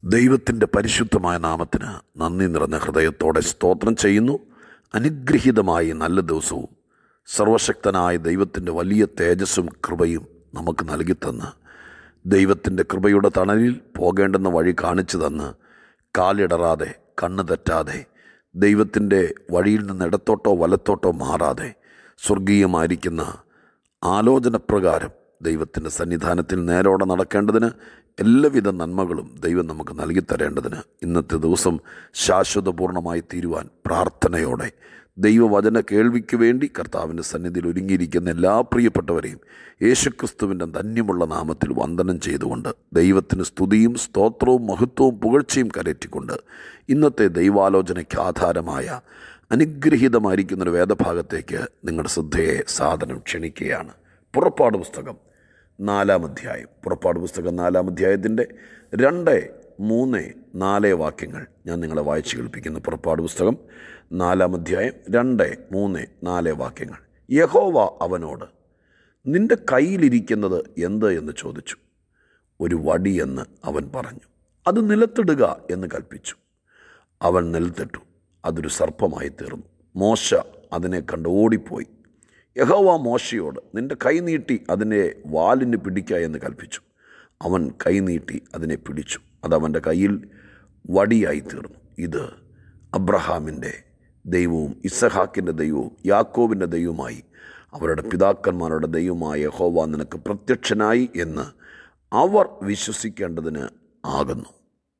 ദൈവത്തിൻ്റെ പരിശുദ്ധമായ നാമത്തിന് നന്ദി നിറഞ്ഞ ഹൃദയത്തോടെ സ്തോത്രം ചെയ്യുന്നു അനുഗ്രഹീതമായി നല്ല ദിവസവും സർവശക്തനായ ദൈവത്തിൻ്റെ വലിയ തേജസ്സും കൃപയും നമുക്ക് നൽകിത്തന്ന് ദൈവത്തിൻ്റെ കൃപയുടെ തണലിൽ പോകേണ്ടുന്ന വഴി കാണിച്ചു തന്ന് കാലിടറാതെ കണ്ണ് തെറ്റാതെ ദൈവത്തിൻ്റെ വഴിയിൽ നിന്ന് ഇടത്തോട്ടോ വലത്തോട്ടോ മാറാതെ സ്വർഗീയമായിരിക്കുന്ന ആലോചനപ്രകാരം ദൈവത്തിൻ്റെ സന്നിധാനത്തിൽ നേരോടെ നടക്കേണ്ടതിന് എല്ലാവിധ നന്മകളും ദൈവം നമുക്ക് നൽകി തരേണ്ടതിന് ഇന്നത്തെ ദിവസം ശാശ്വതപൂർണമായി തീരുവാൻ പ്രാർത്ഥനയോടെ ദൈവവചന കേൾവിക്ക് വേണ്ടി കർത്താവിൻ്റെ സന്നിധിയിൽ ഒരുങ്ങിയിരിക്കുന്ന എല്ലാ പ്രിയപ്പെട്ടവരെയും യേശുക്രിസ്തുവിൻ്റെ ധന്യമുള്ള നാമത്തിൽ വന്ദനം ചെയ്തുകൊണ്ട് ദൈവത്തിന് സ്തുതിയും സ്തോത്രവും മഹത്വവും പുകഴ്ചയും കരറ്റിക്കൊണ്ട് ഇന്നത്തെ ദൈവാലോചനയ്ക്ക് ആധാരമായ അനുഗ്രഹീതമായിരിക്കുന്നൊരു വേദഭാഗത്തേക്ക് നിങ്ങളുടെ ശ്രദ്ധയെ സാധനം ക്ഷണിക്കുകയാണ് പുറപ്പാട് പുസ്തകം നാലാം അധ്യായം പുറപ്പാട് പുസ്തകം നാലാം അധ്യായത്തിൻ്റെ രണ്ട് മൂന്ന് നാല് വാക്യങ്ങൾ ഞാൻ നിങ്ങളെ വായിച്ചു കേൾപ്പിക്കുന്നു പുറപ്പാട് പുസ്തകം നാലാം അധ്യായം രണ്ട് മൂന്ന് നാല് വാക്യങ്ങൾ യഹോവ അവനോട് നിന്റെ കയ്യിലിരിക്കുന്നത് എന്ത് എന്ന് ചോദിച്ചു ഒരു വടിയെന്ന് അവൻ പറഞ്ഞു അത് നിലത്തിടുക എന്ന് കൽപ്പിച്ചു അവൻ നിലത്തിട്ടു അതൊരു സർപ്പമായി തീർന്നു മോശ അതിനെ കണ്ട് ഓടിപ്പോയി യഹോവ മോശയോട് നിന്റെ കൈ നീട്ടി അതിനെ വാലിന് പിടിക്കുക എന്ന് കൽപ്പിച്ചു അവൻ കൈ നീട്ടി അതിനെ പിടിച്ചു അതവൻ്റെ കയ്യിൽ വടിയായി തീർന്നു ഇത് അബ്രഹാമിൻ്റെ ദൈവവും ഇസഹാക്കിൻ്റെ ദൈവവും യാക്കോബിൻ്റെ ദൈവവുമായി അവരുടെ പിതാക്കന്മാരുടെ ദൈവമായ യഹോവ നിനക്ക് പ്രത്യക്ഷനായി എന്ന് അവർ വിശ്വസിക്കേണ്ടതിന് ആകുന്നു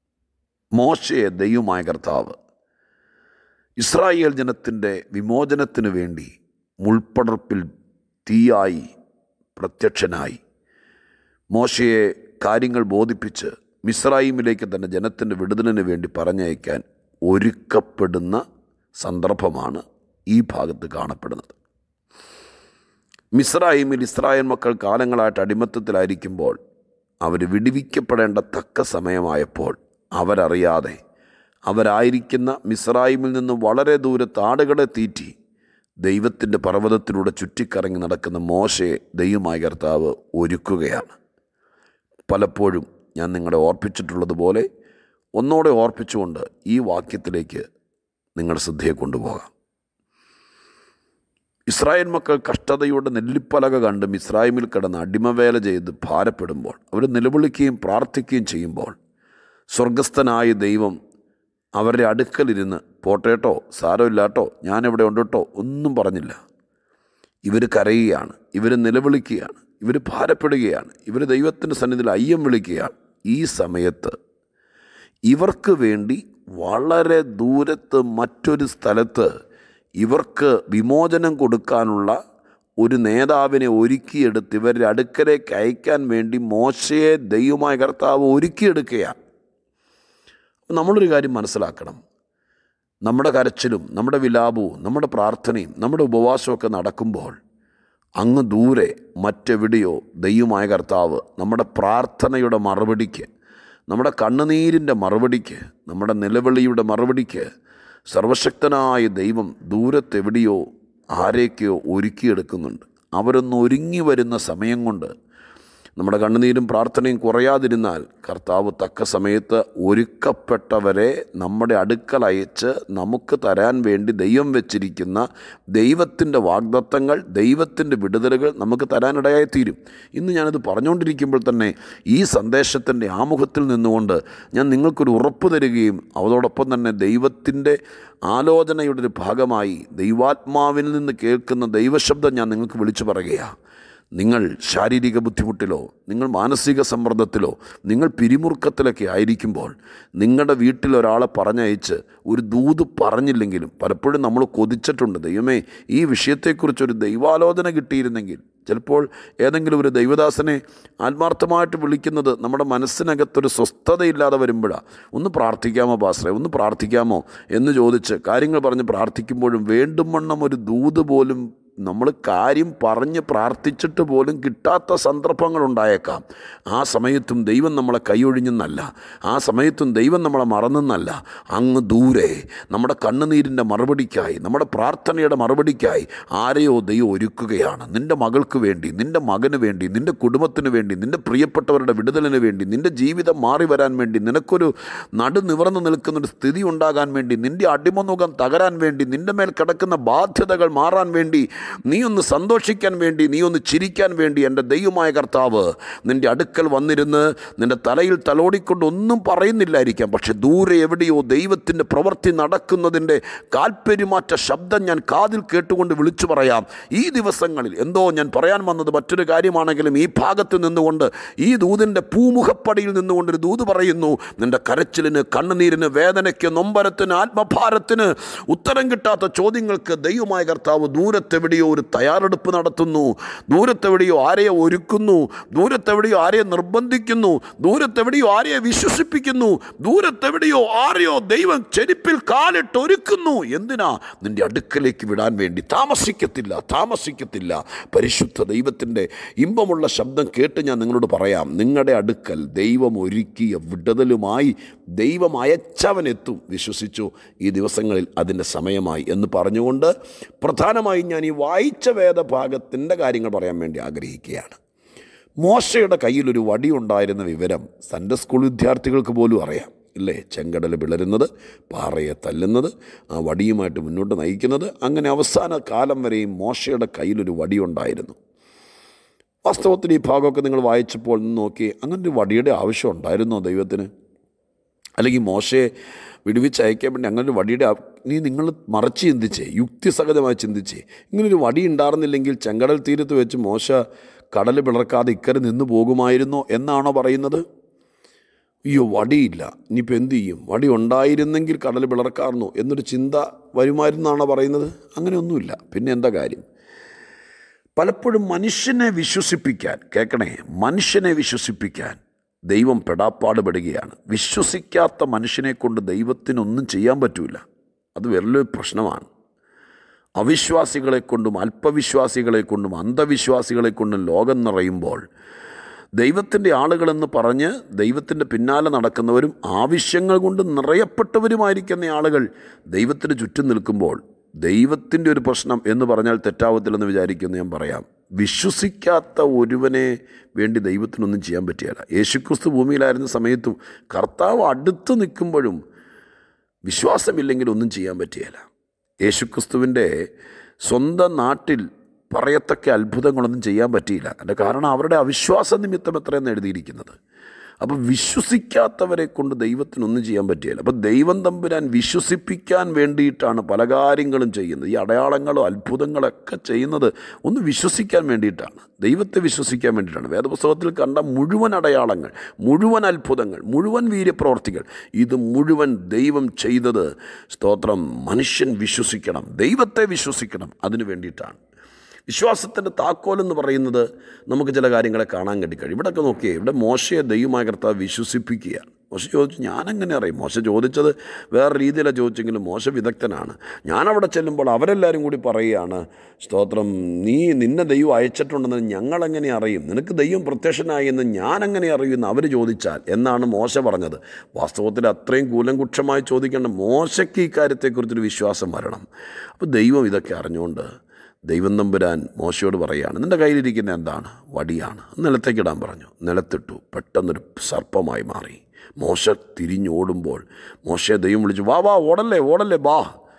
മോശയെ ദൈവമായ കർത്താവ് ഇസ്രായേൽ ജനത്തിൻ്റെ വിമോചനത്തിനു വേണ്ടി മുൾപ്പടർപ്പിൽ തീയായി പ്രത്യക്ഷനായി മോശയെ കാര്യങ്ങൾ ബോധിപ്പിച്ച് മിസ്രൈമിലേക്ക് തന്നെ ജനത്തിൻ്റെ വിടുതലിന് വേണ്ടി പറഞ്ഞയക്കാൻ ഒരുക്കപ്പെടുന്ന സന്ദർഭമാണ് ഈ ഭാഗത്ത് കാണപ്പെടുന്നത് മിസ്രൈമിൽ ഇസ്രായേൽ മക്കൾ കാലങ്ങളായിട്ട് അടിമത്തത്തിലായിരിക്കുമ്പോൾ അവർ വിടുവിക്കപ്പെടേണ്ട തക്ക സമയമായപ്പോൾ അവരറിയാതെ അവരായിരിക്കുന്ന മിസ്രൈമിൽ നിന്ന് വളരെ ദൂരത്ത് ആടുകളെ തീറ്റി ദൈവത്തിൻ്റെ പർവ്വതത്തിലൂടെ ചുറ്റിക്കറങ്ങി നടക്കുന്ന മോശയെ ദൈവമായ കർത്താവ് ഒരുക്കുകയാണ് പലപ്പോഴും ഞാൻ നിങ്ങളെ ഓർപ്പിച്ചിട്ടുള്ളതുപോലെ ഒന്നോടെ ഓർപ്പിച്ചുകൊണ്ട് ഈ വാക്യത്തിലേക്ക് നിങ്ങളുടെ ശ്രദ്ധയെ കൊണ്ടുപോകാം ഇസ്രായേൽ മക്കൾ കഷ്ടതയുടെ നെല്ലിപ്പലക കണ്ട് മിസ്രായിമിൽ കിടന്ന് അടിമവേല ചെയ്ത് ഭാരപ്പെടുമ്പോൾ അവർ നിലവിളിക്കുകയും പ്രാർത്ഥിക്കുകയും ചെയ്യുമ്പോൾ സ്വർഗസ്ഥനായ ദൈവം അവരുടെ അടുക്കലിരുന്ന് പോട്ടേട്ടോ സാരമില്ലാട്ടോ ഞാനിവിടെ ഉണ്ട് കേട്ടോ ഒന്നും പറഞ്ഞില്ല ഇവർ കരയുകയാണ് ഇവർ നിലവിളിക്കുകയാണ് ഇവർ ഭാരപ്പെടുകയാണ് ഇവർ ദൈവത്തിൻ്റെ സന്നിധിയിൽ അയ്യം വിളിക്കുകയാണ് ഈ സമയത്ത് ഇവർക്ക് വേണ്ടി വളരെ ദൂരത്ത് മറ്റൊരു സ്ഥലത്ത് ഇവർക്ക് വിമോചനം കൊടുക്കാനുള്ള ഒരു നേതാവിനെ ഒരുക്കിയെടുത്ത് ഇവരുടെ അടുക്കലേക്ക് അയക്കാൻ വേണ്ടി മോശയെ ദൈവമായ കർത്താവ് ഒരുക്കിയെടുക്കുകയാണ് നമ്മളൊരു കാര്യം മനസ്സിലാക്കണം നമ്മുടെ കരച്ചിലും നമ്മുടെ വിലാപവും നമ്മുടെ പ്രാർത്ഥനയും നമ്മുടെ ഉപവാസമൊക്കെ നടക്കുമ്പോൾ അങ്ങ് ദൂരെ മറ്റെവിടെയോ ദൈവമായ കർത്താവ് നമ്മുടെ പ്രാർത്ഥനയുടെ മറുപടിക്ക് നമ്മുടെ കണ്ണുനീരിൻ്റെ മറുപടിക്ക് നമ്മുടെ നിലവിളിയുടെ മറുപടിക്ക് സർവശക്തനായ ദൈവം ദൂരത്തെവിടെയോ ആരെയൊക്കെയോ ഒരുക്കിയെടുക്കുന്നുണ്ട് അവരൊന്ന് ഒരുങ്ങി വരുന്ന സമയം കൊണ്ട് നമ്മുടെ കണ്ണുനീരും പ്രാർത്ഥനയും കുറയാതിരുന്നാൽ കർത്താവ് തക്ക സമയത്ത് ഒരുക്കപ്പെട്ടവരെ നമ്മുടെ അടുക്കൽ അയച്ച് നമുക്ക് തരാൻ വേണ്ടി ദൈവം വെച്ചിരിക്കുന്ന ദൈവത്തിൻ്റെ വാഗ്ദത്തങ്ങൾ ദൈവത്തിൻ്റെ വിടുതലുകൾ നമുക്ക് തരാനിടയായിത്തീരും ഇന്ന് ഞാനിത് പറഞ്ഞുകൊണ്ടിരിക്കുമ്പോൾ തന്നെ ഈ സന്ദേശത്തിൻ്റെ ആമുഖത്തിൽ നിന്നുകൊണ്ട് ഞാൻ നിങ്ങൾക്കൊരു ഉറപ്പ് തരികയും അതോടൊപ്പം തന്നെ ദൈവത്തിൻ്റെ ആലോചനയുടെ ഒരു ഭാഗമായി ദൈവാത്മാവിൽ നിന്ന് കേൾക്കുന്ന ദൈവശബ്ദം ഞാൻ നിങ്ങൾക്ക് വിളിച്ചു പറയുകയാണ് നിങ്ങൾ ശാരീരിക ബുദ്ധിമുട്ടിലോ നിങ്ങൾ മാനസിക സമ്മർദ്ദത്തിലോ നിങ്ങൾ പിരിമുറുക്കത്തിലൊക്കെ ആയിരിക്കുമ്പോൾ നിങ്ങളുടെ വീട്ടിൽ ഒരാളെ പറഞ്ഞയച്ച് ഒരു ദൂത് പറഞ്ഞില്ലെങ്കിലും പലപ്പോഴും നമ്മൾ കൊതിച്ചിട്ടുണ്ട് ദൈവമേ ഈ വിഷയത്തെക്കുറിച്ചൊരു ദൈവാലോചന കിട്ടിയിരുന്നെങ്കിൽ ചിലപ്പോൾ ഏതെങ്കിലും ഒരു ദൈവദാസനെ ആത്മാർത്ഥമായിട്ട് വിളിക്കുന്നത് നമ്മുടെ മനസ്സിനകത്തൊരു സ്വസ്ഥതയില്ലാതെ വരുമ്പോഴാണ് ഒന്ന് പ്രാർത്ഥിക്കാമോ പാസ്റ്ററെ ഒന്ന് പ്രാർത്ഥിക്കാമോ എന്ന് ചോദിച്ച് കാര്യങ്ങൾ പറഞ്ഞ് പ്രാർത്ഥിക്കുമ്പോഴും വേണ്ടും വണ്ണം ഒരു ദൂത് പോലും നമ്മൾ കാര്യം പറഞ്ഞ് പ്രാർത്ഥിച്ചിട്ട് പോലും കിട്ടാത്ത സന്ദർഭങ്ങൾ ഉണ്ടായേക്കാം ആ സമയത്തും ദൈവം നമ്മളെ കൈയൊഴിഞ്ഞെന്നല്ല ആ സമയത്തും ദൈവം നമ്മളെ മറന്നെന്നല്ല അങ്ങ് ദൂരെ നമ്മുടെ കണ്ണുനീരിൻ്റെ മറുപടിക്കായി നമ്മുടെ പ്രാർത്ഥനയുടെ മറുപടിക്കായി ആരെയോ ദൈവം ഒരുക്കുകയാണ് നിൻ്റെ മകൾക്ക് വേണ്ടി നിൻ്റെ മകന് വേണ്ടി നിൻ്റെ കുടുംബത്തിന് വേണ്ടി നിൻ്റെ പ്രിയപ്പെട്ടവരുടെ വിടുതലിന് വേണ്ടി നിൻ്റെ ജീവിതം മാറി വരാൻ വേണ്ടി നിനക്കൊരു നടു നിവർന്നു നിൽക്കുന്നൊരു സ്ഥിതി ഉണ്ടാകാൻ വേണ്ടി നിൻ്റെ അടിമമുഖം തകരാൻ വേണ്ടി നിൻ്റെ മേൽ കിടക്കുന്ന ബാധ്യതകൾ മാറാൻ വേണ്ടി നീ ഒന്ന് സന്തോഷിക്കാൻ വേണ്ടി നീ ഒന്ന് ചിരിക്കാൻ വേണ്ടി എൻ്റെ ദൈവമായ കർത്താവ് നിൻ്റെ അടുക്കൽ വന്നിരുന്ന് നിൻ്റെ തലയിൽ തലോടിക്കൊണ്ട് ഒന്നും പറയുന്നില്ലായിരിക്കാം പക്ഷെ ദൂരെ എവിടെയോ ദൈവത്തിൻ്റെ പ്രവൃത്തി നടക്കുന്നതിൻ്റെ കാൽപ്പെരുമാറ്റ ശബ്ദം ഞാൻ കാതിൽ കേട്ടുകൊണ്ട് വിളിച്ചു പറയാം ഈ ദിവസങ്ങളിൽ എന്തോ ഞാൻ പറയാൻ വന്നത് മറ്റൊരു കാര്യമാണെങ്കിലും ഈ ഭാഗത്ത് നിന്നുകൊണ്ട് ഈ ദൂതിൻ്റെ പൂമുഖപ്പടിയിൽ നിന്നുകൊണ്ട് ഒരു ദൂത് പറയുന്നു നിൻ്റെ കരച്ചിലിന് കണ്ണുനീരിന് വേദനയ്ക്ക് നൊമ്പരത്തിന് ആത്മഭാരത്തിന് ഉത്തരം കിട്ടാത്ത ചോദ്യങ്ങൾക്ക് ദൈവമായ കർത്താവ് ദൂരത്തെവിടെയോ ഒരു തയ്യാറെടുപ്പ് നടത്തുന്നു ദൂരത്തെവിടെയോ ആരെയോ ഒരുക്കുന്നു ദൂരത്തെവിടെയോ ആരെയോ നിർബന്ധിക്കുന്നു ദൂരത്തെവിടെയോ ആരെയോ വിശ്വസിപ്പിക്കുന്നു ദൂരത്തെവിടെയോ ആരെയോ ദൈവം ചെരുപ്പിൽ കാലിട്ട് ഒരുക്കുന്നു എന്തിനാ നിന്റെ അടുക്കലേക്ക് വിടാൻ വേണ്ടി താമസിക്കത്തില്ല താമസിക്കത്തില്ല പരിശുദ്ധ ദൈവത്തിൻ്റെ ഇമ്പമുള്ള ശബ്ദം കേട്ട് ഞാൻ നിങ്ങളോട് പറയാം നിങ്ങളുടെ അടുക്കൽ ദൈവം ഒരുക്കിയ വിടുതലുമായി ദൈവം അയച്ചവനെത്തും വിശ്വസിച്ചു ഈ ദിവസങ്ങളിൽ അതിൻ്റെ സമയമായി എന്ന് പറഞ്ഞുകൊണ്ട് പ്രധാനമായും ഞാൻ ഈ വായിച്ച വേദഭാഗത്തിൻ്റെ കാര്യങ്ങൾ പറയാൻ വേണ്ടി ആഗ്രഹിക്കുകയാണ് മോശയുടെ കയ്യിലൊരു വടി ഉണ്ടായിരുന്ന വിവരം സൺഡേ സ്കൂൾ വിദ്യാർത്ഥികൾക്ക് പോലും അറിയാം ഇല്ലേ ചെങ്കടൽ പിളരുന്നത് പാറയെ തല്ലുന്നത് ആ വടിയുമായിട്ട് മുന്നോട്ട് നയിക്കുന്നത് അങ്ങനെ അവസാന കാലം വരെയും മോശയുടെ കയ്യിലൊരു വടി ഉണ്ടായിരുന്നു വാസ്തവത്തിൽ ഈ ഭാഗമൊക്കെ നിങ്ങൾ വായിച്ചപ്പോൾ ഒന്ന് നോക്കി അങ്ങനെ ഒരു വടിയുടെ ആവശ്യം ഉണ്ടായിരുന്നോ ദൈവത്തിന് അല്ലെങ്കിൽ മോശയെ വിടുവിച്ച് അയക്കാൻ വേണ്ടി അങ്ങനെ ഒരു വടിയുടെ ആ- നീ നിങ്ങൾ മറച്ച് ചിന്തിച്ചേ യുക്തിസഹജമായി ചിന്തിച്ചേ ഇങ്ങനൊരു വടി ഉണ്ടായിരുന്നില്ലെങ്കിൽ ചെങ്കടൽ തീരത്ത് വെച്ച് മോശ കടൽ പിളർക്കാതെ ഇക്കരെ നിന്ന് പോകുമായിരുന്നോ എന്നാണോ പറയുന്നത് അയ്യോ വടിയില്ല ഇനിയിപ്പോൾ എന്ത് ചെയ്യും വടി ഉണ്ടായിരുന്നെങ്കിൽ കടൽ പിളർക്കാറുന്നു എന്നൊരു ചിന്ത വരുമായിരുന്നാണോ പറയുന്നത് അങ്ങനെയൊന്നുമില്ല പിന്നെ എന്താ കാര്യം പലപ്പോഴും മനുഷ്യനെ വിശ്വസിപ്പിക്കാൻ കേൾക്കണേ മനുഷ്യനെ വിശ്വസിപ്പിക്കാൻ ദൈവം പെടാപ്പാടുപെടുകയാണ് വിശ്വസിക്കാത്ത മനുഷ്യനെ കൊണ്ട് ദൈവത്തിനൊന്നും ചെയ്യാൻ പറ്റൂല അത് വലിയൊരു പ്രശ്നമാണ് അവിശ്വാസികളെ കൊണ്ടും അല്പവിശ്വാസികളെ കൊണ്ടും അന്ധവിശ്വാസികളെ കൊണ്ടും ലോകം നിറയുമ്പോൾ ദൈവത്തിൻ്റെ ആളുകളെന്ന് പറഞ്ഞ് ദൈവത്തിൻ്റെ പിന്നാലെ നടക്കുന്നവരും ആവശ്യങ്ങൾ കൊണ്ട് നിറയപ്പെട്ടവരുമായിരിക്കുന്ന ആളുകൾ ദൈവത്തിന് ചുറ്റും നിൽക്കുമ്പോൾ ദൈവത്തിൻ്റെ ഒരു പ്രശ്നം എന്ന് പറഞ്ഞാൽ തെറ്റാവത്തില്ലെന്ന് വിചാരിക്കുമെന്ന് ഞാൻ പറയാം വിശ്വസിക്കാത്ത ഒരുവനെ വേണ്ടി ദൈവത്തിനൊന്നും ചെയ്യാൻ പറ്റിയല്ല യേശുക്രിസ്തു ഭൂമിയിലായിരുന്ന സമയത്തും കർത്താവ് അടുത്ത് നിൽക്കുമ്പോഴും വിശ്വാസമില്ലെങ്കിൽ ഒന്നും ചെയ്യാൻ പറ്റിയല്ല യേശുക്രിസ്തുവിൻ്റെ സ്വന്തം നാട്ടിൽ പറയത്തക്ക അത്ഭുതങ്ങളൊന്നും ചെയ്യാൻ പറ്റിയില്ല അതിൻ്റെ കാരണം അവരുടെ അവിശ്വാസ നിമിത്തം എത്രയെന്ന് എഴുതിയിരിക്കുന്നത് അപ്പോൾ വിശ്വസിക്കാത്തവരെ കൊണ്ട് ദൈവത്തിനൊന്നും ചെയ്യാൻ പറ്റിയില്ല അപ്പോൾ ദൈവം തമ്പുരാൻ വിശ്വസിപ്പിക്കാൻ വേണ്ടിയിട്ടാണ് പല കാര്യങ്ങളും ചെയ്യുന്നത് ഈ അടയാളങ്ങളും അത്ഭുതങ്ങളൊക്കെ ചെയ്യുന്നത് ഒന്ന് വിശ്വസിക്കാൻ വേണ്ടിയിട്ടാണ് ദൈവത്തെ വിശ്വസിക്കാൻ വേണ്ടിയിട്ടാണ് വേദപുസ്തകത്തിൽ കണ്ട മുഴുവൻ അടയാളങ്ങൾ മുഴുവൻ അത്ഭുതങ്ങൾ മുഴുവൻ വീര്യപ്രവർത്തികൾ ഇത് മുഴുവൻ ദൈവം ചെയ്തത് സ്തോത്രം മനുഷ്യൻ വിശ്വസിക്കണം ദൈവത്തെ വിശ്വസിക്കണം അതിനു വേണ്ടിയിട്ടാണ് വിശ്വാസത്തിൻ്റെ താക്കോലെന്ന് പറയുന്നത് നമുക്ക് ചില കാര്യങ്ങളെ കാണാൻ വേണ്ടി കഴിയും ഇവിടെയൊക്കെ നോക്കിയേ ഇവിടെ മോശയെ ദൈവമായ കർത്താവ് വിശ്വസിപ്പിക്കുകയാണ് മോശ ചോദിച്ചു ഞാനെങ്ങനെ അറിയും മോശ ചോദിച്ചത് വേറെ രീതിയിലാണ് ചോദിച്ചെങ്കിലും മോശ വിദഗ്ധനാണ് ഞാനവിടെ ചെല്ലുമ്പോൾ അവരെല്ലാവരും കൂടി പറയുകയാണ് സ്തോത്രം നീ നിന്നെ ദൈവം അയച്ചിട്ടുണ്ടെന്ന് ഞങ്ങളെങ്ങനെ അറിയും നിനക്ക് ദൈവം പ്രത്യക്ഷനായി എന്ന് ഞാനെങ്ങനെ അറിയുമെന്ന് അവർ ചോദിച്ചാൽ എന്നാണ് മോശ പറഞ്ഞത് വാസ്തവത്തിൽ അത്രയും കൂലങ്കുക്ഷമായി ചോദിക്കേണ്ട മോശയ്ക്ക് ഈ കാര്യത്തെക്കുറിച്ചൊരു വിശ്വാസം വരണം അപ്പോൾ ദൈവം ഇതൊക്കെ അറിഞ്ഞുകൊണ്ട് ദൈവം തമ്പുരാൻ മോശയോട് പറയുകയാണ് നിൻ്റെ കയ്യിലിരിക്കുന്ന എന്താണ് വടിയാണ് നിലത്തേക്കിടാൻ പറഞ്ഞു നിലത്തിട്ടു പെട്ടെന്നൊരു സർപ്പമായി മാറി മോശ തിരിഞ്ഞോടുമ്പോൾ മോശയെ ദൈവം വിളിച്ചു വാ വാ ഓടല്ലേ ഓടല്ലേ വാ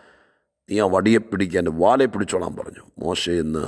നീ ആ വടിയെ പിടിക്കാൻ വാലെ പിടിച്ചോളാൻ പറഞ്ഞു മോശ എന്ന്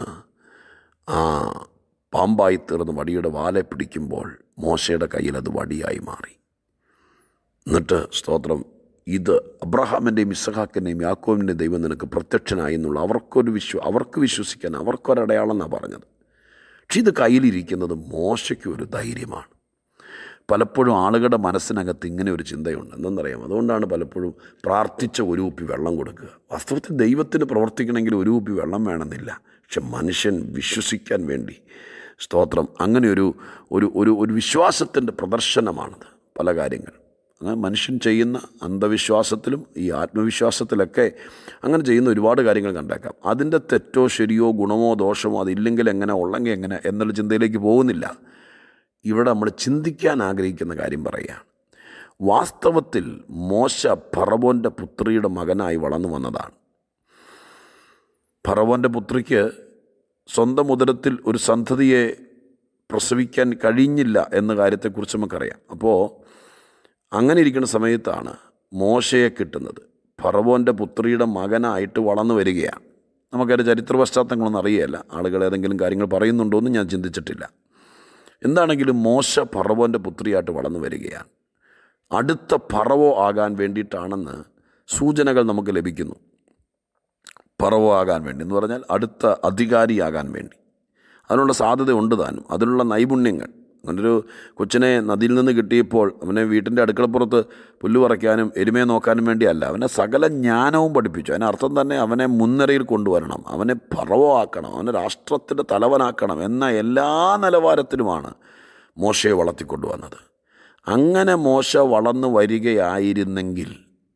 ആ പാമ്പായി തീർന്ന് വടിയുടെ വാലെ പിടിക്കുമ്പോൾ മോശയുടെ കയ്യിൽ അത് വടിയായി മാറി എന്നിട്ട് സ്തോത്രം ഇത് അബ്രഹാമിൻ്റെയും ഇസഹാക്കിൻ്റെയും യാക്കോവിൻ്റെയും ദൈവം നിനക്ക് പ്രത്യക്ഷനായി എന്നുള്ള അവർക്കൊരു വിശ്വ അവർക്ക് വിശ്വസിക്കാൻ അവർക്കൊരടയാളം എന്നാണ് പറഞ്ഞത് പക്ഷെ ഇത് കയ്യിലിരിക്കുന്നത് മോശയ്ക്ക് ഒരു ധൈര്യമാണ് പലപ്പോഴും ആളുകളുടെ മനസ്സിനകത്ത് ഇങ്ങനെ ഒരു ചിന്തയുണ്ട് എന്തെന്നറിയാം അതുകൊണ്ടാണ് പലപ്പോഴും പ്രാർത്ഥിച്ച ഒരു കുപ്പി വെള്ളം കൊടുക്കുക വാസ്തവത്തിൽ ദൈവത്തിന് പ്രവർത്തിക്കണമെങ്കിൽ ഒരു കുപ്പി വെള്ളം വേണമെന്നില്ല പക്ഷെ മനുഷ്യൻ വിശ്വസിക്കാൻ വേണ്ടി സ്തോത്രം അങ്ങനെ ഒരു ഒരു ഒരു ഒരു വിശ്വാസത്തിൻ്റെ പ്രദർശനമാണത് പല കാര്യങ്ങൾ അങ്ങനെ മനുഷ്യൻ ചെയ്യുന്ന അന്ധവിശ്വാസത്തിലും ഈ ആത്മവിശ്വാസത്തിലൊക്കെ അങ്ങനെ ചെയ്യുന്ന ഒരുപാട് കാര്യങ്ങൾ കണ്ടേക്കാം അതിൻ്റെ തെറ്റോ ശരിയോ ഗുണമോ ദോഷമോ അതില്ലെങ്കിൽ എങ്ങനെ ഉള്ളെങ്കിൽ എങ്ങനെ എന്നുള്ള ചിന്തയിലേക്ക് പോകുന്നില്ല ഇവിടെ നമ്മൾ ചിന്തിക്കാൻ ആഗ്രഹിക്കുന്ന കാര്യം പറയുകയാണ് വാസ്തവത്തിൽ മോശ ഫറവോൻ്റെ പുത്രിയുടെ മകനായി വളർന്നു വന്നതാണ് ഫറവോൻ്റെ പുത്രിക്ക് സ്വന്തം ഉദരത്തിൽ ഒരു സന്തതിയെ പ്രസവിക്കാൻ കഴിഞ്ഞില്ല എന്ന കാര്യത്തെക്കുറിച്ച് നമുക്കറിയാം അപ്പോൾ അങ്ങനെ ഇരിക്കുന്ന സമയത്താണ് മോശയെ കിട്ടുന്നത് ഫറവോൻ്റെ പുത്രിയുടെ മകനായിട്ട് വളർന്നു വരികയാണ് നമുക്കതിൻ്റെ ചരിത്ര പശ്ചാത്തലങ്ങളൊന്നും അറിയുകയല്ല ആളുകൾ ഏതെങ്കിലും കാര്യങ്ങൾ പറയുന്നുണ്ടോ എന്ന് ഞാൻ ചിന്തിച്ചിട്ടില്ല എന്താണെങ്കിലും മോശ ഫറവോൻ്റെ പുത്രിയായിട്ട് വളർന്നു വരികയാണ് അടുത്ത ഫറവോ ആകാൻ വേണ്ടിയിട്ടാണെന്ന് സൂചനകൾ നമുക്ക് ലഭിക്കുന്നു ഫറവോ ആകാൻ വേണ്ടി എന്ന് പറഞ്ഞാൽ അടുത്ത അധികാരിയാകാൻ വേണ്ടി അതിനുള്ള സാധ്യത ഉണ്ട് താനും അതിനുള്ള നൈപുണ്യങ്ങൾ അങ്ങനൊരു കൊച്ചിനെ നദിയിൽ നിന്ന് കിട്ടിയപ്പോൾ അവനെ വീട്ടിൻ്റെ അടുക്കളപ്പുറത്ത് പുല്ല് പറിക്കാനും എരുമയെ നോക്കാനും വേണ്ടിയല്ല അവനെ സകല ജ്ഞാനവും പഠിപ്പിച്ചു അതിന് അർത്ഥം തന്നെ അവനെ മുൻനിരയിൽ കൊണ്ടുവരണം അവനെ പറവോ ആക്കണം അവനെ രാഷ്ട്രത്തിൻ്റെ തലവനാക്കണം എന്ന എല്ലാ നിലവാരത്തിലുമാണ് മോശയെ വളർത്തിക്കൊണ്ടുവന്നത് അങ്ങനെ മോശ വളർന്നു വരികയായിരുന്നെങ്കിൽ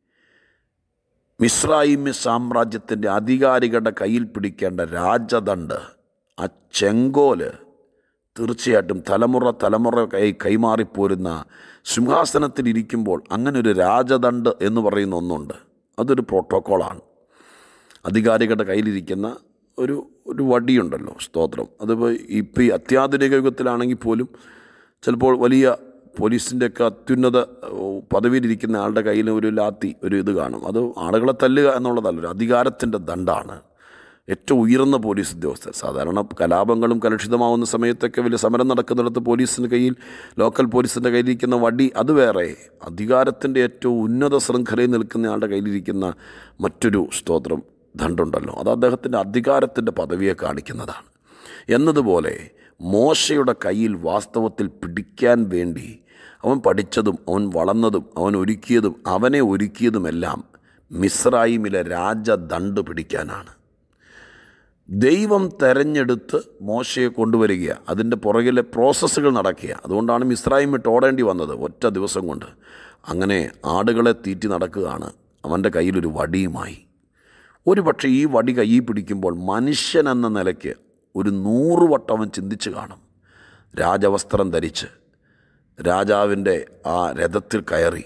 മിസ്രൈമ്യ സാമ്രാജ്യത്തിൻ്റെ അധികാരികളുടെ കയ്യിൽ പിടിക്കേണ്ട രാജദണ്ഡ് ആ ചെങ്കോല് തീർച്ചയായിട്ടും തലമുറ തലമുറ കൈ കൈമാറിപ്പോരുന്ന സിംഹാസനത്തിലിരിക്കുമ്പോൾ അങ്ങനെ ഒരു രാജദണ്ഡ് എന്ന് പറയുന്ന ഒന്നുണ്ട് അതൊരു പ്രോട്ടോക്കോളാണ് അധികാരികളുടെ കയ്യിലിരിക്കുന്ന ഒരു ഒരു വടിയുണ്ടല്ലോ സ്തോത്രം അതിപ്പോൾ ഇപ്പോൾ ഈ അത്യാധുനിക യുഗത്തിലാണെങ്കിൽ പോലും ചിലപ്പോൾ വലിയ പോലീസിൻ്റെയൊക്കെ അത്യുന്നത പദവിയിലിരിക്കുന്ന ആളുടെ കയ്യിൽ ഒരു ലാത്തി ഒരു ഇത് കാണും അത് ആളുകളെ തല്ലുക എന്നുള്ളതല്ല ഒരു അധികാരത്തിൻ്റെ ദണ്ഡാണ് ഏറ്റവും ഉയർന്ന പോലീസ് ഉദ്യോഗസ്ഥർ സാധാരണ കലാപങ്ങളും കലുഷിതമാവുന്ന സമയത്തൊക്കെ വലിയ സമരം നടക്കുന്നിടത്ത് പോലീസിൻ്റെ കയ്യിൽ ലോക്കൽ പോലീസിൻ്റെ കയ്യിലിരിക്കുന്ന വടി അത് വേറെ അധികാരത്തിൻ്റെ ഏറ്റവും ഉന്നത ശൃംഖലയിൽ നിൽക്കുന്ന ആളുടെ കയ്യിലിരിക്കുന്ന മറ്റൊരു സ്തോത്രം ദണ്ടുണ്ടല്ലോ അത് അദ്ദേഹത്തിൻ്റെ അധികാരത്തിൻ്റെ പദവിയെ കാണിക്കുന്നതാണ് എന്നതുപോലെ മോശയുടെ കയ്യിൽ വാസ്തവത്തിൽ പിടിക്കാൻ വേണ്ടി അവൻ പഠിച്ചതും അവൻ വളർന്നതും അവൻ ഒരുക്കിയതും അവനെ ഒരുക്കിയതുമെല്ലാം മിസ്രൈമിലെ രാജദണ്ട് പിടിക്കാനാണ് ദൈവം തെരഞ്ഞെടുത്ത് മോശയെ കൊണ്ടുവരിക അതിൻ്റെ പുറകിലെ പ്രോസസ്സുകൾ നടക്കുക അതുകൊണ്ടാണ് മിസ്രൈം വിട്ട് ഓടേണ്ടി വന്നത് ഒറ്റ ദിവസം കൊണ്ട് അങ്ങനെ ആടുകളെ തീറ്റി നടക്കുകയാണ് അവൻ്റെ കയ്യിലൊരു വടിയുമായി ഒരു പക്ഷേ ഈ വടി കയ്യിൽ പിടിക്കുമ്പോൾ മനുഷ്യൻ എന്ന നിലയ്ക്ക് ഒരു നൂറ് വട്ടം അവൻ ചിന്തിച്ച് കാണും രാജവസ്ത്രം ധരിച്ച് രാജാവിൻ്റെ ആ രഥത്തിൽ കയറി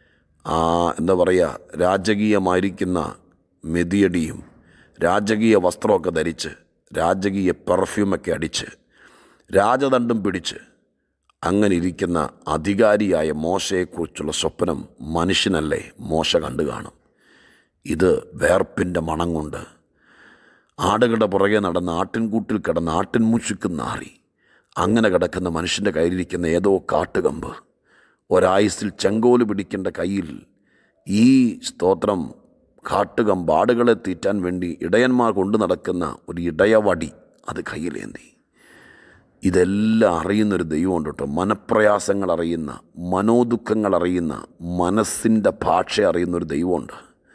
ആ എന്താ പറയുക രാജകീയമായിരിക്കുന്ന മെതിയടിയും രാജകീയ വസ്ത്രമൊക്കെ ധരിച്ച് രാജകീയ പെർഫ്യൂമൊക്കെ അടിച്ച് രാജദണ്ഡം പിടിച്ച് അങ്ങനെ ഇരിക്കുന്ന അധികാരിയായ മോശയെക്കുറിച്ചുള്ള സ്വപ്നം മനുഷ്യനല്ലേ മോശ കണ്ടു കാണും ഇത് വേർപ്പിൻ്റെ മണം കൊണ്ട് ആടുകളുടെ പുറകെ നടന്ന് ആട്ടിൻകൂട്ടിൽ കിടന്ന് ആട്ടിൻ മുശുക്ക് നാറി അങ്ങനെ കിടക്കുന്ന മനുഷ്യൻ്റെ കയ്യിലിരിക്കുന്ന ഏതോ കാട്ടുകമ്പ് ഒരായുസിൽ ചെങ്കോല് പിടിക്കേണ്ട കയ്യിൽ ഈ സ്തോത്രം കാട്ടുകമ്പ് ആടുകളെ തീറ്റാൻ വേണ്ടി ഇടയന്മാർ കൊണ്ടു നടക്കുന്ന ഒരു ഇടയവടി അത് കയ്യിലേന്തി ഇതെല്ലാം അറിയുന്നൊരു ദൈവമുണ്ട് കേട്ടോ മനപ്രയാസങ്ങൾ അറിയുന്ന മനോദുഃഖങ്ങൾ അറിയുന്ന മനസ്സിൻ്റെ ഭാഷ അറിയുന്നൊരു ദൈവമുണ്ട്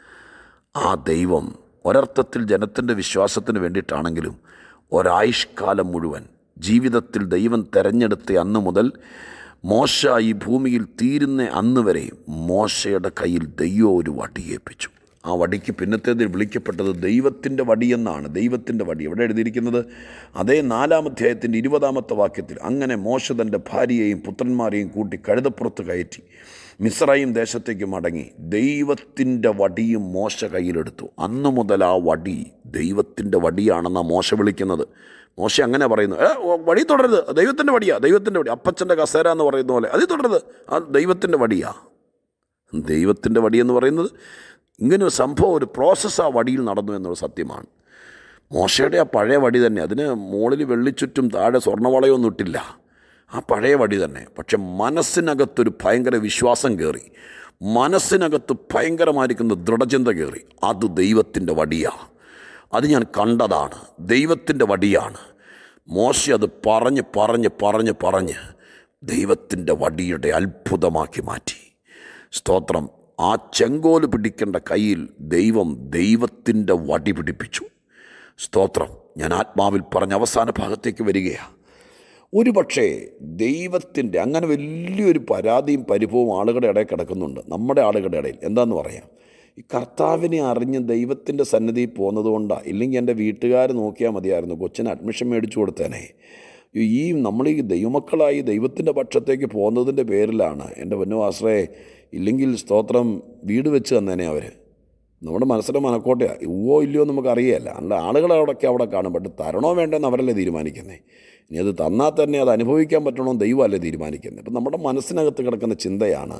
ആ ദൈവം ഒരർത്ഥത്തിൽ ജനത്തിൻ്റെ വിശ്വാസത്തിന് വേണ്ടിയിട്ടാണെങ്കിലും ഒരായുഷ്കാലം മുഴുവൻ ജീവിതത്തിൽ ദൈവം തെരഞ്ഞെടുത്ത അന്ന് മുതൽ മോശ ഈ ഭൂമിയിൽ തീരുന്ന അന്ന് വരെ മോശയുടെ കയ്യിൽ ദൈവം ഒരു വടിയേൽപ്പിച്ചു ആ വടിക്ക് പിന്നത്തേതിൽ വിളിക്കപ്പെട്ടത് ദൈവത്തിൻ്റെ വടിയെന്നാണ് ദൈവത്തിൻ്റെ വടി എവിടെ എഴുതിയിരിക്കുന്നത് അതേ നാലാം അധ്യായത്തിൻ്റെ ഇരുപതാമത്തെ വാക്യത്തിൽ അങ്ങനെ മോശ തൻ്റെ ഭാര്യയെയും പുത്രന്മാരെയും കൂട്ടി കഴുതപ്പുറത്ത് കയറ്റി മിസ്രൈം ദേശത്തേക്ക് മടങ്ങി ദൈവത്തിൻ്റെ വടിയും മോശ കയ്യിലെടുത്തു അന്നു മുതൽ ആ വടി ദൈവത്തിൻ്റെ വടിയാണെന്നാ മോശ വിളിക്കുന്നത് മോശ അങ്ങനെ പറയുന്നു "ഏ, ഓ, വടി തുടരുത് ദൈവത്തിൻ്റെ വടിയാ ദൈവത്തിൻ്റെ വടി അപ്പച്ചൻ്റെ കസേര എന്ന് പറയുന്ന പോലെ അത് തുടരുത് ആ ദൈവത്തിൻ്റെ വടിയാ ദൈവത്തിൻ്റെ വടി എന്ന് പറയുന്നത് ഇങ്ങനെ ഒരു സംഭവം ഒരു പ്രോസസ്സ് ആ വടിയിൽ നടന്നു എന്നുള്ള സത്യമാണ് മോശയുടെ ആ പഴയ വടി തന്നെ അതിന് മുകളിൽ വെള്ളിച്ചുറ്റും താഴെ സ്വർണ്ണവളയൊന്നും ഇട്ടില്ല ആ പഴയ വടി തന്നെ പക്ഷെ മനസ്സിനകത്തൊരു ഭയങ്കര വിശ്വാസം കയറി മനസ്സിനകത്ത് ഭയങ്കരമായിരിക്കുന്ന ദൃഢചിന്ത കയറി അത് ദൈവത്തിൻ്റെ വടിയാണ് അത് ഞാൻ കണ്ടതാണ് ദൈവത്തിൻ്റെ വടിയാണ് മോശ അത് പറഞ്ഞ് പറഞ്ഞ് പറഞ്ഞ് പറഞ്ഞ് ദൈവത്തിൻ്റെ വടിയുടെ അത്ഭുതമാക്കി മാറ്റി സ്തോത്രം ആ ചെങ്കോല് പിടിക്കേണ്ട കയ്യിൽ ദൈവം ദൈവത്തിൻ്റെ വടി പിടിപ്പിച്ചു സ്തോത്രം ഞാൻ ആത്മാവിൽ പറഞ്ഞ അവസാന ഭാഗത്തേക്ക് വരികയാണ് ഒരു പക്ഷേ ദൈവത്തിൻ്റെ അങ്ങനെ വലിയൊരു പരാതിയും പരിഭവവും ആളുകളുടെ ഇടയിൽ കിടക്കുന്നുണ്ട് നമ്മുടെ ആളുകളുടെ ഇടയിൽ എന്താന്ന് പറയാം ഈ കർത്താവിനെ അറിഞ്ഞ് ദൈവത്തിൻ്റെ സന്നിധിയിൽ പോകുന്നത് കൊണ്ടാണ് ഇല്ലെങ്കിൽ എൻ്റെ വീട്ടുകാർ നോക്കിയാൽ മതിയായിരുന്നു കൊച്ചിന് അഡ്മിഷൻ മേടിച്ചു കൊടുത്തേനെ ഈ നമ്മൾ ഈ ദൈവമക്കളായി ദൈവത്തിൻ്റെ പക്ഷത്തേക്ക് പോകുന്നതിൻ്റെ പേരിലാണ് എൻ്റെ പൊന്നുവാശ്രയെ ഇല്ലെങ്കിൽ സ്തോത്രം വീട് വെച്ച് തന്നേനെ അവർ നമ്മുടെ മനസ്സിലെ മനക്കോട്ടയാണ് ഉവ്വോ ഇല്ലയോ എന്ന് നമുക്ക് അറിയില്ല അല്ല ആളുകൾ അവിടെയൊക്കെ അവിടെ കാണും ബട്ട് തരണോ വേണ്ടെന്ന് അവരല്ലേ തീരുമാനിക്കുന്നത് ഇനി അത് തന്നാൽ തന്നെ അത് അനുഭവിക്കാൻ പറ്റണോ ദൈവമല്ലേ തീരുമാനിക്കുന്നത് അപ്പം നമ്മുടെ മനസ്സിനകത്ത് കിടക്കുന്ന ചിന്തയാണ്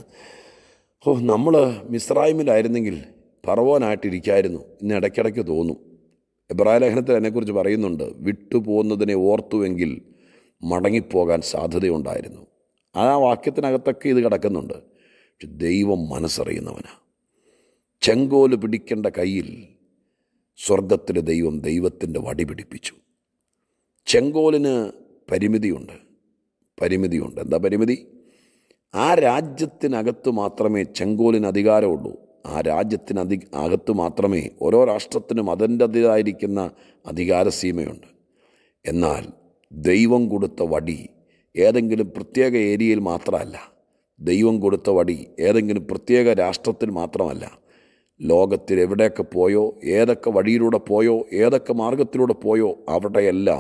ഓ നമ്മൾ മിസ്രൈമിലായിരുന്നെങ്കിൽ പറവോനായിട്ടിരിക്കായിരുന്നു ഇന്ന് ഇടയ്ക്കിടയ്ക്ക് തോന്നും എബ്രായ ലേഖനത്തിൽ അതിനെക്കുറിച്ച് പറയുന്നുണ്ട് വിട്ടുപോകുന്നതിനെ ഓർത്തുവെങ്കിൽ മടങ്ങിപ്പോകാൻ സാധ്യതയുണ്ടായിരുന്നു ആ വാക്യത്തിനകത്തൊക്കെ ഇത് കിടക്കുന്നുണ്ട് പക്ഷെ ദൈവം മനസ്സറിയുന്നവനാണ് ചെങ്കോല് പിടിക്കേണ്ട കയ്യിൽ സ്വർഗത്തിലെ ദൈവം ദൈവത്തിൻ്റെ വടി പിടിപ്പിച്ചു ചെങ്കോലിന് പരിമിതിയുണ്ട് പരിമിതിയുണ്ട് എന്താ പരിമിതി ആ രാജ്യത്തിനകത്ത് മാത്രമേ ചെങ്കോലിന് അധികാരമുള്ളൂ ആ രാജ്യത്തിന് അധി അകത്ത് മാത്രമേ ഓരോ രാഷ്ട്രത്തിനും അതിൻ്റെതായിരിക്കുന്ന അധികാരസീമയുണ്ട് എന്നാൽ ദൈവം കൊടുത്ത വടി ഏതെങ്കിലും പ്രത്യേക ഏരിയയിൽ മാത്രമല്ല ദൈവം കൊടുത്ത വടി ഏതെങ്കിലും പ്രത്യേക രാഷ്ട്രത്തിൽ മാത്രമല്ല ലോകത്തിൽ എവിടെയൊക്കെ പോയോ ഏതൊക്കെ വഴിയിലൂടെ പോയോ ഏതൊക്കെ മാർഗത്തിലൂടെ പോയോ അവിടെയെല്ലാം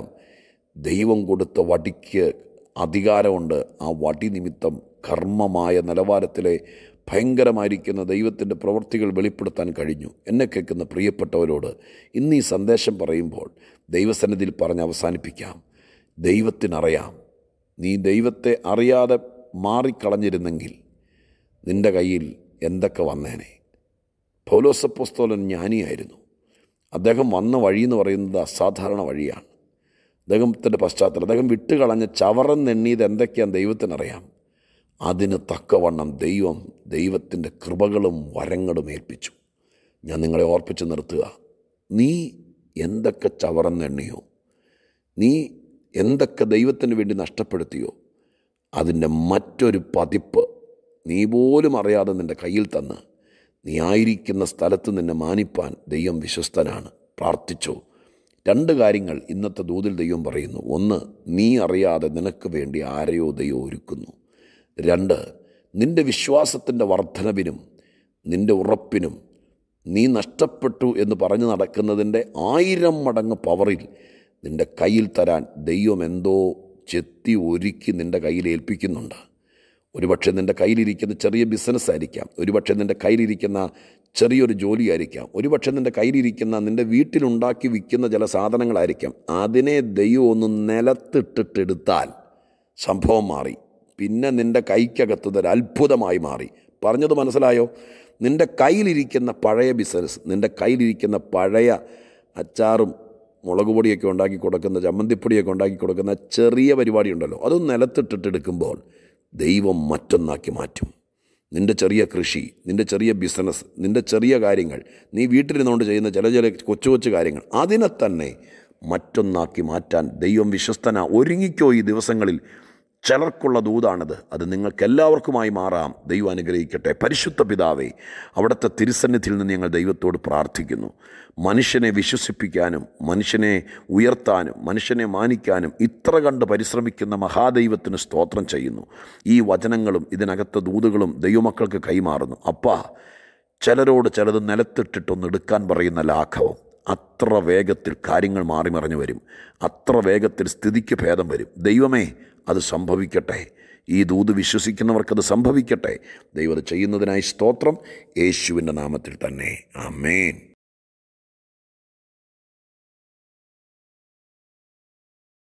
ദൈവം കൊടുത്ത വടിക്ക് അധികാരമുണ്ട് ആ വടി നിമിത്തം കർമ്മമായ നിലവാരത്തിലെ ഭയങ്കരമായിരിക്കുന്ന ദൈവത്തിൻ്റെ പ്രവൃത്തികൾ വെളിപ്പെടുത്താൻ കഴിഞ്ഞു എന്നെ കേൾക്കുന്ന പ്രിയപ്പെട്ടവരോട് ഇന്ന് ഈ സന്ദേശം പറയുമ്പോൾ ദൈവസന്നിധിയിൽ പറഞ്ഞ് അവസാനിപ്പിക്കാം ദൈവത്തിനറിയാം നീ ദൈവത്തെ അറിയാതെ മാറിക്കളഞ്ഞിരുന്നെങ്കിൽ നിൻ്റെ കയ്യിൽ എന്തൊക്കെ വന്നേനെ പൗലോസപ്പോസ്തോലൻ ജ്ഞാനിയായിരുന്നു അദ്ദേഹം വന്ന വഴി എന്ന് പറയുന്നത് അസാധാരണ വഴിയാണ് അദ്ദേഹത്തിൻ്റെ പശ്ചാത്തലം അദ്ദേഹം വിട്ടുകളഞ്ഞ ചവറൻ എണ്ണീത് എന്തൊക്കെയാണ് ദൈവത്തിനറിയാം അതിന് തക്കവണ്ണം ദൈവം ദൈവത്തിൻ്റെ കൃപകളും വരങ്ങളും ഏൽപ്പിച്ചു ഞാൻ നിങ്ങളെ ഓർപ്പിച്ച് നിർത്തുക നീ എന്തൊക്കെ ചവറന്നെണ്ണിയോ നീ എന്തൊക്കെ ദൈവത്തിന് വേണ്ടി നഷ്ടപ്പെടുത്തിയോ അതിൻ്റെ മറ്റൊരു പതിപ്പ് നീ പോലും അറിയാതെ നിൻ്റെ കയ്യിൽ തന്ന് നീ ആയിരിക്കുന്ന സ്ഥലത്ത് നിന്നെ മാനിപ്പാൻ ദൈവം വിശ്വസ്തനാണ് പ്രാർത്ഥിച്ചോ രണ്ട് കാര്യങ്ങൾ ഇന്നത്തെ ദൂതിൽ ദൈവം പറയുന്നു ഒന്ന് നീ അറിയാതെ നിനക്ക് വേണ്ടി ആരെയോ ദൈവം ഒരുക്കുന്നു രണ്ട് നിൻ്റെ വിശ്വാസത്തിൻ്റെ വർധനവിനും നിൻ്റെ ഉറപ്പിനും നീ നഷ്ടപ്പെട്ടു എന്ന് പറഞ്ഞു നടക്കുന്നതിൻ്റെ ആയിരം മടങ്ങ് പവറിൽ നിൻ്റെ കയ്യിൽ തരാൻ ദൈവം എന്തോ ചെത്തി ഒരുക്കി നിൻ്റെ കയ്യിൽ ഏൽപ്പിക്കുന്നുണ്ട് ഒരുപക്ഷെ നിൻ്റെ കയ്യിലിരിക്കുന്ന ചെറിയ ബിസിനസ് ആയിരിക്കാം ഒരുപക്ഷെ നിൻ്റെ കയ്യിലിരിക്കുന്ന ചെറിയൊരു ജോലിയായിരിക്കാം ഒരുപക്ഷെ നിൻ്റെ കയ്യിലിരിക്കുന്ന നിൻ്റെ വീട്ടിലുണ്ടാക്കി വിൽക്കുന്ന ചില സാധനങ്ങളായിരിക്കാം അതിനെ ദൈവം ഒന്ന് നിലത്തിട്ടിട്ടെടുത്താൽ സംഭവം മാറി പിന്നെ നിൻ്റെ കൈക്കകത്തത് ഒരു അത്ഭുതമായി മാറി പറഞ്ഞത് മനസ്സിലായോ നിൻ്റെ കയ്യിലിരിക്കുന്ന പഴയ ബിസിനസ് നിൻ്റെ കയ്യിലിരിക്കുന്ന പഴയ അച്ചാറും മുളക് പൊടിയൊക്കെ ഉണ്ടാക്കി കൊടുക്കുന്ന ചമ്മന്തിപ്പൊടിയൊക്കെ ഉണ്ടാക്കി കൊടുക്കുന്ന ചെറിയ പരിപാടി ഉണ്ടല്ലോ അതൊന്ന് നിലത്തിട്ടിട്ടെടുക്കുമ്പോൾ ദൈവം മറ്റൊന്നാക്കി മാറ്റും നിൻ്റെ ചെറിയ കൃഷി നിൻ്റെ ചെറിയ ബിസിനസ് നിൻ്റെ ചെറിയ കാര്യങ്ങൾ നീ വീട്ടിലിരുന്നുകൊണ്ട് ചെയ്യുന്ന ചില ചില കൊച്ചു കൊച്ചു കാര്യങ്ങൾ അതിനെ തന്നെ മറ്റൊന്നാക്കി മാറ്റാൻ ദൈവം വിശ്വസ്തന ഒരുങ്ങിക്കോ ഈ ദിവസങ്ങളിൽ ചിലർക്കുള്ള ദൂതാണിത് അത് നിങ്ങൾക്കെല്ലാവർക്കുമായി മാറാം ദൈവം അനുഗ്രഹിക്കട്ടെ പരിശുദ്ധ പിതാവേ അവിടുത്തെ തിരുസന്നിധിയിൽ നിന്ന് ഞങ്ങൾ ദൈവത്തോട് പ്രാർത്ഥിക്കുന്നു മനുഷ്യനെ വിശ്വസിപ്പിക്കാനും മനുഷ്യനെ ഉയർത്താനും മനുഷ്യനെ മാനിക്കാനും ഇത്ര കണ്ട് പരിശ്രമിക്കുന്ന മഹാദൈവത്തിന് സ്തോത്രം ചെയ്യുന്നു ഈ വചനങ്ങളും ഇതിനകത്തെ ദൂതുകളും ദൈവമക്കൾക്ക് കൈമാറുന്നു അപ്പാ ചിലരോട് ചിലത് നിലത്തിട്ടിട്ടൊന്ന് എടുക്കാൻ പറയുന്ന ലാഘവം അത്ര വേഗത്തിൽ കാര്യങ്ങൾ മാറി മറിഞ്ഞു വരും അത്ര വേഗത്തിൽ സ്ഥിതിക്ക് ഭേദം വരും ദൈവമേ അത് സംഭവിക്കട്ടെ ഈ ദൂത് വിശ്വസിക്കുന്നവർക്കത് സംഭവിക്കട്ടെ ദൈവം അത് ചെയ്യുന്നതിനായി സ്തോത്രം യേശുവിൻ്റെ നാമത്തിൽ തന്നെ ആമേൻ